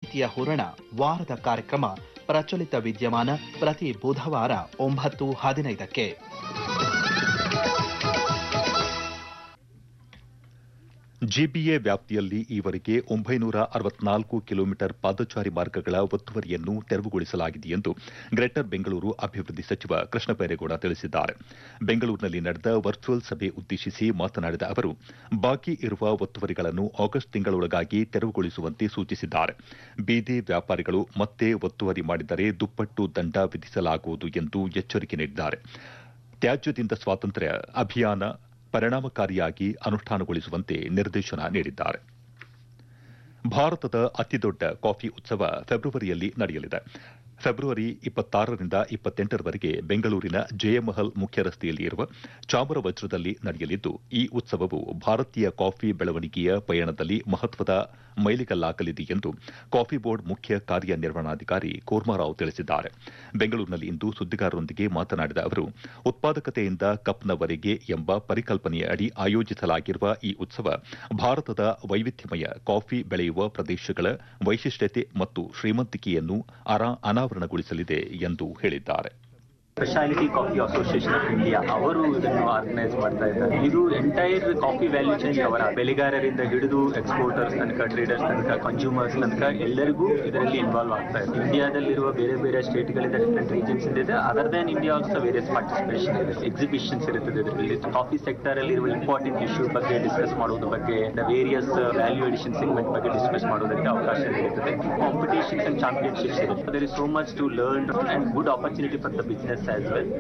ಮಾಹಿತಿಯ ಹೂರಣ ವಾರದ ಕಾರ್ಯಕ್ರಮ ಪ್ರಚಲಿತ ವಿದ್ಯಮಾನ ಪ್ರತಿ ಬುಧವಾರ ಒಂಬತ್ತು ಹದಿನೈದಕ್ಕೆ ಜಿಬಿಎ ವ್ಯಾಪ್ತಿಯಲ್ಲಿ ಈವರೆಗೆ ಒಂಬೈನೂರ ಅರವತ್ನಾಲ್ಕು ಕಿಲೋಮೀಟರ್ ಪಾದಚಾರಿ ಮಾರ್ಗಗಳ ಒತ್ತುವರಿಯನ್ನು ತೆರವುಗೊಳಿಸಲಾಗಿದೆ ಎಂದು ಗ್ರೇಟರ್ ಬೆಂಗಳೂರು ಅಭಿವೃದ್ಧಿ ಸಚಿವ ಕೃಷ್ಣ ಬೈರೇಗೌಡ ತಿಳಿಸಿದ್ದಾರೆ ಬೆಂಗಳೂರಿನಲ್ಲಿ ನಡೆದ ವರ್ಚುವಲ್ ಸಭೆ ಉದ್ದೇಶಿಸಿ ಮಾತನಾಡಿದ ಅವರು ಬಾಕಿ ಇರುವ ಒತ್ತುವರಿಗಳನ್ನು ಆಗಸ್ಟ್ ತಿಂಗಳೊಳಗಾಗಿ ತೆರವುಗೊಳಿಸುವಂತೆ ಸೂಚಿಸಿದ್ದಾರೆ ಬೀದಿ ವ್ಯಾಪಾರಿಗಳು ಮತ್ತೆ ಒತ್ತುವರಿ ಮಾಡಿದರೆ ದುಪ್ಪಟ್ಟು ದಂಡ ವಿಧಿಸಲಾಗುವುದು ಎಂದು ಎಚ್ಚರಿಕೆ ನೀಡಿದ್ದಾರೆ ತ್ಯಾಜ್ಯದಿಂದ ಸ್ವಾತಂತ್ರ್ಯ ಅಭಿಯಾನ ಪರಿಣಾಮಕಾರಿಯಾಗಿ ಅನುಷ್ಠಾನಗೊಳಿಸುವಂತೆ ನಿರ್ದೇಶನ ನೀಡಿದ್ದಾರೆ ಭಾರತದ ಅತಿದೊಡ್ಡ ಕಾಫಿ ಉತ್ಸವ ಫೆಬ್ರವರಿಯಲ್ಲಿ ನಡೆಯಲಿದೆ ಫೆಬ್ರವರಿ ಇಪ್ಪತ್ತಾರರಿಂದ ಇಪ್ಪತ್ತೆಂಟರವರೆಗೆ ಬೆಂಗಳೂರಿನ ಜಯಮಹಲ್ ಮುಖ್ಯ ರಸ್ತೆಯಲ್ಲಿ ಇರುವ ಚಾಮರವಜ್ರದಲ್ಲಿ ನಡೆಯಲಿದ್ದು ಈ ಉತ್ಸವವು ಭಾರತೀಯ ಕಾಫಿ ಬೆಳವಣಿಗೆಯ ಪಯಣದಲ್ಲಿ ಮಹತ್ವದ ಮೈಲಿಗಲ್ಲಾಗಲಿದೆ ಎಂದು ಕಾಫಿ ಬೋರ್ಡ್ ಮುಖ್ಯ ಕಾರ್ಯನಿರ್ವಹಣಾಧಿಕಾರಿ ಕೂರ್ಮಾರಾವ್ ತಿಳಿಸಿದ್ದಾರೆ ಬೆಂಗಳೂರಿನಲ್ಲಿಂದು ಸುದ್ದಿಗಾರರೊಂದಿಗೆ ಮಾತನಾಡಿದ ಅವರು ಉತ್ಪಾದಕತೆಯಿಂದ ಕಪ್ನವರೆಗೆ ಎಂಬ ಪರಿಕಲ್ಪನೆಯ ಅಡಿ ಆಯೋಜಿಸಲಾಗಿರುವ ಈ ಉತ್ಸವ ಭಾರತದ ವೈವಿಧ್ಯಮಯ ಕಾಫಿ ಬೆಳೆಯುವ ಪ್ರದೇಶಗಳ ವೈಶಿಷ್ಟ್ಯತೆ ಮತ್ತು ಶ್ರೀಮಂತಿಕೆಯನ್ನು ಅನಾವರಣಗೊಳಿಸಲಿದೆ ಎಂದು ಹೇಳಿದ್ದಾರೆ speciality coffee association of India ಅವರು ಇದನ್ನು ಆರ್ಗನೈಸ್ ಮಾಡ್ತಾ ಇದ್ದಾರೆ ಇದು ಎಂಟೈರ್ ಕಾಫಿ ವ್ಯಾಲ್ಯೂ ಚೈನ್ ಅವರ ಬೆಳೆಗಾರರಿಂದ ಹಿಡಿದು ಎಕ್ಸ್ಪೋರ್ಟರ್ಸ್ ತನಕ ಟ್ರೇಡರ್ಸ್ ತನಕ ಕನ್ಸ್ಯೂಮರ್ಸ್ ತನಕ ಎಲ್ಲರಿಗೂ ಇದರಲ್ಲಿ ಇನ್ವಾಲ್ವ್ ಆಗ್ತಾ ಇದೆ ಇಂಡಿಯಾದಲ್ಲಿರುವ ಬೇರೆ ಬೇರೆ ಸ್ಟೇಟ್ಗಳಿಂದ ಡಿಫ್ರೆಂಟ್ ರೀಜನ್ಸ್ ಇದೆ other than India also various participation ಇದೆ ಎಕ್ಸಿಬಿಷನ್ಸ್ ಇರುತ್ತದೆ ಇದರಲ್ಲಿ ಕಾಫಿ ಸೆಕ್ಟರ್ ಅಲ್ಲಿ ಇರುವ ಇಂಪಾರ್ಟೆಂಟ್ ಇಶ್ಯೂ ಬಗ್ಗೆ ಡಿಸ್ಕಸ್ ಮಾಡೋದ್ರ ಬಗ್ಗೆ ವೇರಿಯಸ್ ವ್ಯಾಲ್ಯೂ ಎಡಿಷನ್ ಸೆಗ್ಮೆಂಟ್ ಬಗ್ಗೆ ಡಿಸ್ಕಸ್ ಮಾಡೋದಕ್ಕೆ ಅವಕಾಶ ನೀಡುತ್ತದೆ ಕಾಂಪಿಟೇಷನ್ಸ್ ಅಂಡ್ ಚಾಂಪಿಯನ್ಶಿಪ್ಸ್ ಇರುತ್ತೆ there is so much to learn and good opportunity for the business as well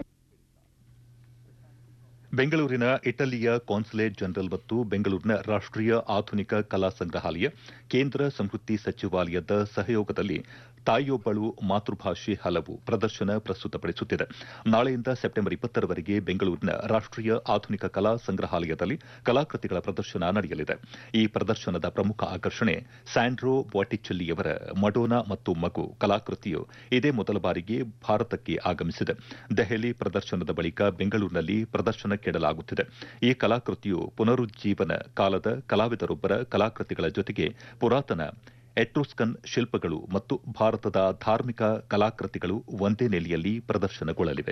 ಬೆಂಗಳೂರಿನ ಇಟಲಿಯ ಕಾನ್ಸುಲೇಟ್ ಜನರಲ್ ಮತ್ತು ಬೆಂಗಳೂರಿನ ರಾಷ್ಟೀಯ ಆಧುನಿಕ ಕಲಾ ಸಂಗ್ರಹಾಲಯ ಕೇಂದ್ರ ಸಂಸ್ಕೃತಿ ಸಚಿವಾಲಯದ ಸಹಯೋಗದಲ್ಲಿ ತಾಯಿಯೊಬ್ಬಳು ಮಾತೃಭಾಷೆ ಹಲವು ಪ್ರದರ್ಶನ ಪ್ರಸ್ತುತಪಡಿಸುತ್ತಿದೆ ನಾಳೆಯಿಂದ ಸೆಪ್ಟೆಂಬರ್ ಇಪ್ಪತ್ತರವರೆಗೆ ಬೆಂಗಳೂರಿನ ರಾಷ್ಟೀಯ ಆಧುನಿಕ ಕಲಾ ಸಂಗ್ರಹಾಲಯದಲ್ಲಿ ಕಲಾಕೃತಿಗಳ ಪ್ರದರ್ಶನ ನಡೆಯಲಿದೆ ಈ ಪ್ರದರ್ಶನದ ಪ್ರಮುಖ ಆಕರ್ಷಣೆ ಸ್ಯಾಂಡ್ರೋ ಬಾಟಿಚೆಲ್ಲಿಯವರ ಮಡೋನಾ ಮತ್ತು ಮಗು ಕಲಾಕೃತಿಯು ಇದೇ ಮೊದಲ ಬಾರಿಗೆ ಭಾರತಕ್ಕೆ ಆಗಮಿಸಿದೆ ದೆಹಲಿ ಪ್ರದರ್ಶನದ ಬಳಿಕ ಬೆಂಗಳೂರಿನಲ್ಲಿ ಪ್ರದರ್ಶನಕ್ಕಿಡಲಾಗುತ್ತಿದೆ ಈ ಕಲಾಕೃತಿಯು ಪುನರುಜ್ಜೀವನ ಕಾಲದ ಕಲಾವಿದರೊಬ್ಬರ ಕಲಾಕೃತಿಗಳ ಜೊತೆಗೆ ಪುರಾತನ ಎಟ್ರೂಸ್ಕನ್ ಶಿಲ್ಪಗಳು ಮತ್ತು ಭಾರತದ ಧಾರ್ಮಿಕ ಕಲಾಕೃತಿಗಳು ಒಂದೇ ನೆಲೆಯಲ್ಲಿ ಪ್ರದರ್ಶನಗೊಳ್ಳಲಿವೆ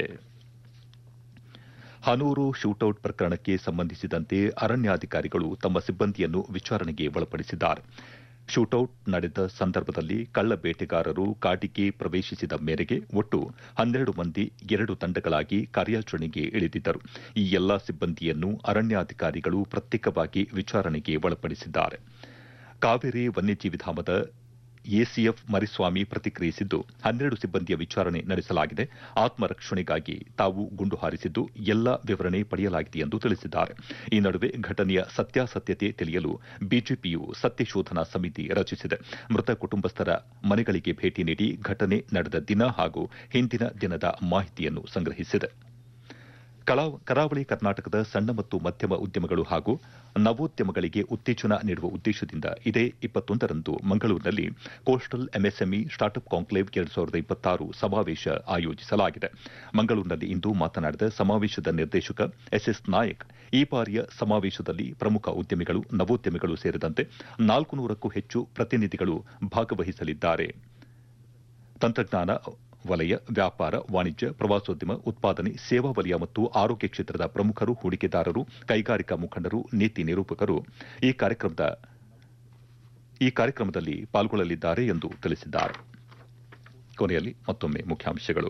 ಹನೂರು ಶೂಟೌಟ್ ಪ್ರಕರಣಕ್ಕೆ ಸಂಬಂಧಿಸಿದಂತೆ ಅರಣ್ಯಾಧಿಕಾರಿಗಳು ತಮ್ಮ ಸಿಬ್ಬಂದಿಯನ್ನು ವಿಚಾರಣೆಗೆ ಒಳಪಡಿಸಿದ್ದಾರೆ ಶೂಟೌಟ್ ನಡೆದ ಸಂದರ್ಭದಲ್ಲಿ ಕಳ್ಳ ಬೇಟೆಗಾರರು ಕಾಡಿಗೆ ಪ್ರವೇಶಿಸಿದ ಮೇರೆಗೆ ಒಟ್ಟು ಹನ್ನೆರಡು ಮಂದಿ ಎರಡು ತಂಡಗಳಾಗಿ ಕಾರ್ಯಾಚರಣೆಗೆ ಇಳಿದಿದ್ದರು ಈ ಎಲ್ಲಾ ಸಿಬ್ಬಂದಿಯನ್ನು ಅರಣ್ಯಾಧಿಕಾರಿಗಳು ಪ್ರತ್ಯೇಕವಾಗಿ ವಿಚಾರಣೆಗೆ ಒಳಪಡಿಸಿದ್ದಾರೆ ಕಾವೇರಿ ವನ್ಯಜೀವಿಧಾಮದ ಎಸಿಎಫ್ ಮರಿಸ್ವಾಮಿ ಪ್ರತಿಕ್ರಿಯಿಸಿದ್ದು ಹನ್ನೆರಡು ಸಿಬ್ಬಂದಿಯ ವಿಚಾರಣೆ ನಡೆಸಲಾಗಿದೆ ಆತ್ಮರಕ್ಷಣೆಗಾಗಿ ತಾವು ಗುಂಡು ಹಾರಿಸಿದ್ದು ಎಲ್ಲ ವಿವರಣೆ ಪಡೆಯಲಾಗಿದೆ ಎಂದು ತಿಳಿಸಿದ್ದಾರೆ ಈ ನಡುವೆ ಘಟನೆಯ ಸತ್ಯಾಸತ್ಯತೆ ತಿಳಿಯಲು ಬಿಜೆಪಿಯು ಸತ್ಯಶೋಧನಾ ಸಮಿತಿ ರಚಿಸಿದೆ ಮೃತ ಕುಟುಂಬಸ್ಥರ ಮನೆಗಳಿಗೆ ಭೇಟಿ ನೀಡಿ ಘಟನೆ ನಡೆದ ದಿನ ಹಾಗೂ ಹಿಂದಿನ ದಿನದ ಮಾಹಿತಿಯನ್ನು ಸಂಗ್ರಹಿಸಿದೆ ಕರಾವಳಿ ಕರ್ನಾಟಕದ ಸಣ್ಣ ಮತ್ತು ಮಧ್ಯಮ ಉದ್ಯಮಗಳು ಹಾಗೂ ನವೋದ್ಯಮಗಳಿಗೆ ಉತ್ತೇಜನ ನೀಡುವ ಉದ್ದೇಶದಿಂದ ಇದೇ ಇಪ್ಪತ್ತೊಂದರಂದು ಮಂಗಳೂರಿನಲ್ಲಿ ಕೋಸ್ಟಲ್ ಎಂಎಸ್ಎಂಇ ಸ್ಟಾರ್ಟ್ಅಪ್ ಕಾಂಕ್ಲೇವ್ ಎರಡು ಸಾವಿರದ ಇಪ್ಪತ್ತಾರು ಸಮಾವೇಶ ಆಯೋಜಿಸಲಾಗಿದೆ ಮಂಗಳೂರಿನಲ್ಲಿ ಇಂದು ಮಾತನಾಡಿದ ಸಮಾವೇಶದ ನಿರ್ದೇಶಕ ಎಸ್ಎಸ್ ನಾಯಕ್ ಈ ಬಾರಿಯ ಸಮಾವೇಶದಲ್ಲಿ ಪ್ರಮುಖ ಉದ್ಯಮಿಗಳು ನವೋದ್ಯಮಿಗಳು ಸೇರಿದಂತೆ ನಾಲ್ಕು ನೂರಕ್ಕೂ ಹೆಚ್ಚು ಪ್ರತಿನಿಧಿಗಳು ಭಾಗವಹಿಸಲಿದ್ದಾರೆ ತಂತ್ರಜ್ಞಾನ ವಲಯ ವ್ಯಾಪಾರ ವಾಣಿಜ್ಯ ಪ್ರವಾಸೋದ್ಯಮ ಉತ್ಪಾದನೆ ಸೇವಾ ವಲಯ ಮತ್ತು ಆರೋಗ್ಯ ಕ್ಷೇತ್ರದ ಪ್ರಮುಖರು ಹೂಡಿಕೆದಾರರು ಕೈಗಾರಿಕಾ ಮುಖಂಡರು ನೀತಿ ನಿರೂಪಕರು ಈ ಕಾರ್ಯಕ್ರಮದ ಈ ಕಾರ್ಯಕ್ರಮದಲ್ಲಿ ಪಾಲ್ಗೊಳ್ಳಲಿದ್ದಾರೆ ಎಂದು ತಿಳಿಸಿದ್ದಾರೆ ಕೊನೆಯಲ್ಲಿ ಮತ್ತೊಮ್ಮೆ ಮುಖ್ಯಾಂಶಗಳು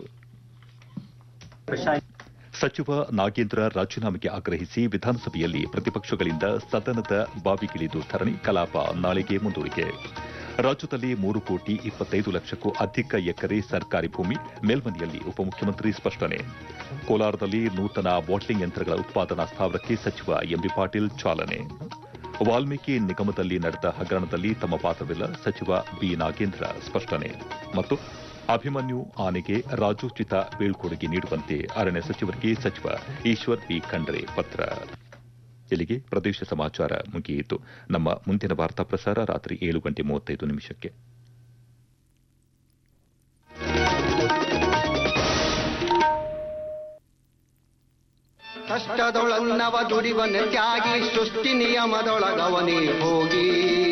ಸಚಿವ ನಾಗೇಂದ್ರ ರಾಜೀನಾಮೆಗೆ ಆಗ್ರಹಿಸಿ ವಿಧಾನಸಭೆಯಲ್ಲಿ ಪ್ರತಿಪಕ್ಷಗಳಿಂದ ಸದನದ ಬಾವಿಗಿಳಿದು ಧರಣಿ ಕಲಾಪ ನಾಳೆಗೆ ಮುಂದೂಡಿಕೆ ರಾಜ್ಯದಲ್ಲಿ ಮೂರು ಕೋಟಿ ಇಪ್ಪತ್ತೈದು ಲಕ್ಷಕ್ಕೂ ಅಧಿಕ ಎಕರೆ ಸರ್ಕಾರಿ ಭೂಮಿ ಮೇಲ್ಮನೆಯಲ್ಲಿ ಉಪಮುಖ್ಯಮಂತ್ರಿ ಸ್ಪಷ್ಟನೆ ಕೋಲಾರದಲ್ಲಿ ನೂತನ ಬಾಟ್ಲಿಂಗ್ ಯಂತ್ರಗಳ ಉತ್ಪಾದನಾ ಸ್ಥಾವರಕ್ಕೆ ಸಚಿವ ಎಂಬಿ ಪಾಟೀಲ್ ಚಾಲನೆ ವಾಲ್ಮೀಕಿ ನಿಗಮದಲ್ಲಿ ನಡೆದ ಹಗರಣದಲ್ಲಿ ತಮ್ಮ ಪಾತ್ರವಿಲ್ಲ ಸಚಿವ ಬಿ ನಾಗೇಂದ್ರ ಸ್ಪಷ್ಟನೆ ಮತ್ತು ಅಭಿಮನ್ಯು ಆನೆಗೆ ರಾಜೋಚಿತ ಬೀಳ್ಕೊಡುಗೆ ನೀಡುವಂತೆ ಅರಣ್ಯ ಸಚಿವರಿಗೆ ಸಚಿವ ಈಶ್ವರ್ ಬಿ ಖಂಡ್ರೆ ಪತ್ರ ಇಲ್ಲಿಗೆ ಪ್ರದೇಶ ಸಮಾಚಾರ ಮುಗಿಯಿತು ನಮ್ಮ ಮುಂದಿನ ವಾರ್ತಾ ಪ್ರಸಾರ ರಾತ್ರಿ ಏಳು ಗಂಟೆ ಮೂವತ್ತೈದು ನಿಮಿಷಕ್ಕೆ ಕಷ್ಟದೊಳನ್ನವ ದುಡಿವನ ತ್ಯಾಗಿ ಸೃಷ್ಟಿ ನಿಯಮದೊಳಗವನೇ ಹೋಗಿ